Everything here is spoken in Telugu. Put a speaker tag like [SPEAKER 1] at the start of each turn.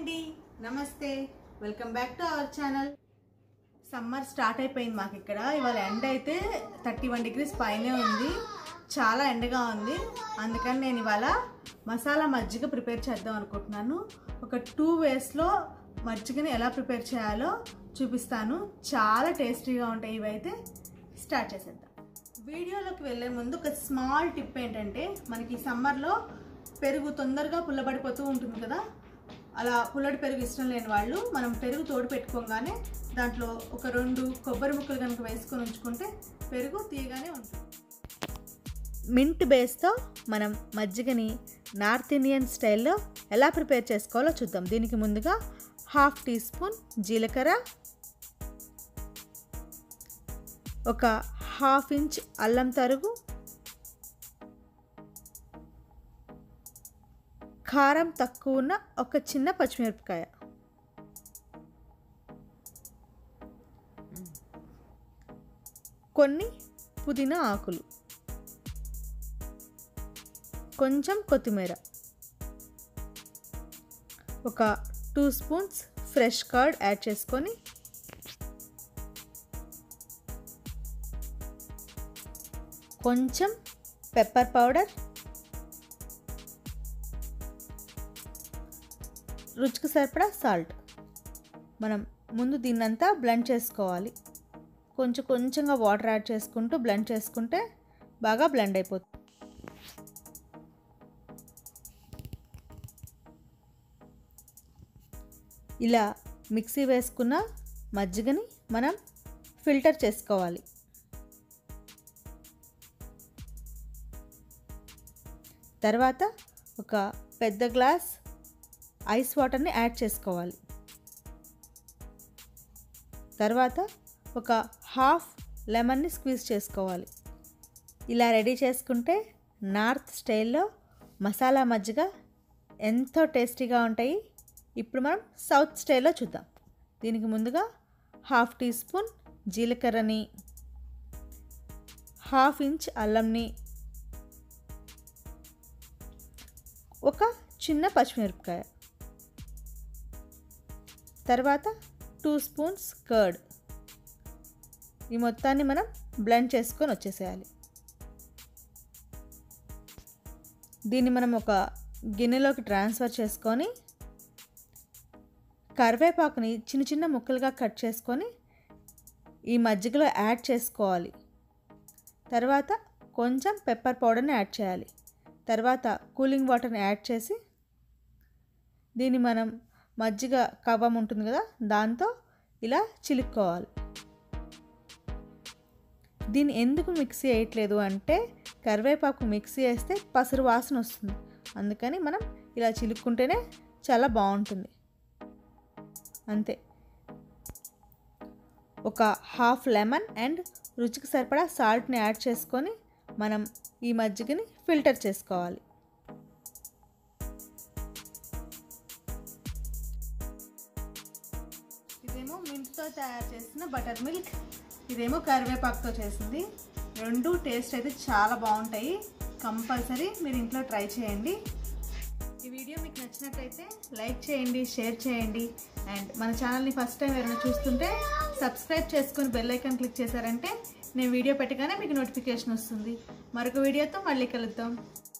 [SPEAKER 1] అండి నమస్తే welcome back to our channel summer start అయిపోయింది మాకు ఇక్కడ ఇవాళ ఎండ అయితే థర్టీ వన్ డిగ్రీస్ పైనే ఉంది చాలా ఎండగా ఉంది అందుకని నేను ఇవాళ మసాలా మజ్జిగ ప్రిపేర్ చేద్దాం అనుకుంటున్నాను ఒక టూ వేస్లో మజ్జిగని ఎలా ప్రిపేర్ చేయాలో చూపిస్తాను చాలా టేస్టీగా ఉంటాయి ఇవైతే స్టార్ట్ చేసేద్దాం వీడియోలోకి వెళ్ళే ముందు ఒక స్మాల్ టిప్ ఏంటంటే మనకి సమ్మర్లో పెరుగు తొందరగా పుల్లబడిపోతూ ఉంటుంది కదా అలా పుల్లటి పెరుగు ఇష్టం లేని వాళ్ళు మనం పెరుగు తోడు పెట్టుకోగానే దాంట్లో ఒక రెండు కొబ్బరి ముక్కలు కనుక వేసుకొని ఉంచుకుంటే పెరుగు తీయగానే ఉంటుంది మింట్ బేస్తో మనం మజ్జిగని నార్త్ ఇండియన్ స్టైల్లో ఎలా ప్రిపేర్ చేసుకోవాలో చూద్దాం దీనికి ముందుగా హాఫ్ టీ స్పూన్ జీలకర్ర ఒక హాఫ్ ఇంచ్ అల్లం తరుగు కారం తక్కువ ఉన్న ఒక చిన్న పచ్చిమిరపకాయ కొన్ని పుదీనా ఆకులు కొంచెం కొత్తిమీర ఒక two spoons fresh curd add చేసుకొని కొంచెం పెప్పర్ పౌడర్ రుచికి సరిపడా సాల్ట్ మనం ముందు దీన్నంతా బ్లెండ్ చేసుకోవాలి కొంచెం కొంచెంగా వాటర్ యాడ్ చేసుకుంటూ బ్లెండ్ చేసుకుంటే బాగా బ్లెండ్ అయిపోతుంది ఇలా మిక్సీ వేసుకున్న మజ్జిగని మనం ఫిల్టర్ చేసుకోవాలి తర్వాత ఒక పెద్ద గ్లాస్ ఐస్ వాటర్ని యాడ్ చేసుకోవాలి తర్వాత ఒక హాఫ్ లెమన్ని స్క్వీజ్ చేసుకోవాలి ఇలా రెడీ చేసుకుంటే నార్త్ స్టైల్లో మసాలా మజ్జిగ ఎంతో టేస్టీగా ఉంటాయి ఇప్పుడు మనం సౌత్ స్టైల్లో చూద్దాం దీనికి ముందుగా హాఫ్ టీ స్పూన్ జీలకర్రని హాఫ్ ఇంచ్ అల్లంని ఒక చిన్న పచ్చిమిరపకాయ తర్వాత టూ స్పూన్స్ కర్డ్ ఈ మొత్తాన్ని మనం బ్లెండ్ చేసుకొని వచ్చేసేయాలి దీన్ని మనం ఒక గిన్నెలోకి ట్రాన్స్ఫర్ చేసుకొని కరివేపాకుని చిన్న చిన్న ముక్కలుగా కట్ చేసుకొని ఈ మజ్జిగలో యాడ్ చేసుకోవాలి తర్వాత కొంచెం పెప్పర్ పౌడర్ని యాడ్ చేయాలి తర్వాత కూలింగ్ వాటర్ని యాడ్ చేసి దీన్ని మనం మజ్జిగ కవ్వం ఉంటుంది కదా దాంతో ఇలా చిలుక్కోవాలి దీన్ని ఎందుకు మిక్సీ వేయట్లేదు అంటే కరివేపాకు మిక్సీ వేస్తే పసరు వాసన వస్తుంది అందుకని మనం ఇలా చిలుక్కుంటేనే చాలా బాగుంటుంది అంతే ఒక హాఫ్ లెమన్ అండ్ రుచికి సరిపడా సాల్ట్ని యాడ్ చేసుకొని మనం ఈ మజ్జిగని ఫిల్టర్ చేసుకోవాలి ఇదేమో మింట్తో తయారు చేసిన బటర్ మిల్క్ ఇదేమో కరివేపాకుతో చేసింది రెండు టేస్ట్ అయితే చాలా బాగుంటాయి కంపల్సరీ మీరు ఇంట్లో ట్రై చేయండి ఈ వీడియో మీకు నచ్చినట్టయితే లైక్ చేయండి షేర్ చేయండి అండ్ మన ఛానల్ని ఫస్ట్ టైం ఎవరైనా చూస్తుంటే సబ్స్క్రైబ్ చేసుకుని బెల్ ఐకాన్ క్లిక్ చేశారంటే నేను వీడియో పెట్టగానే మీకు నోటిఫికేషన్ వస్తుంది మరొక వీడియోతో మళ్ళీ కలుద్దాం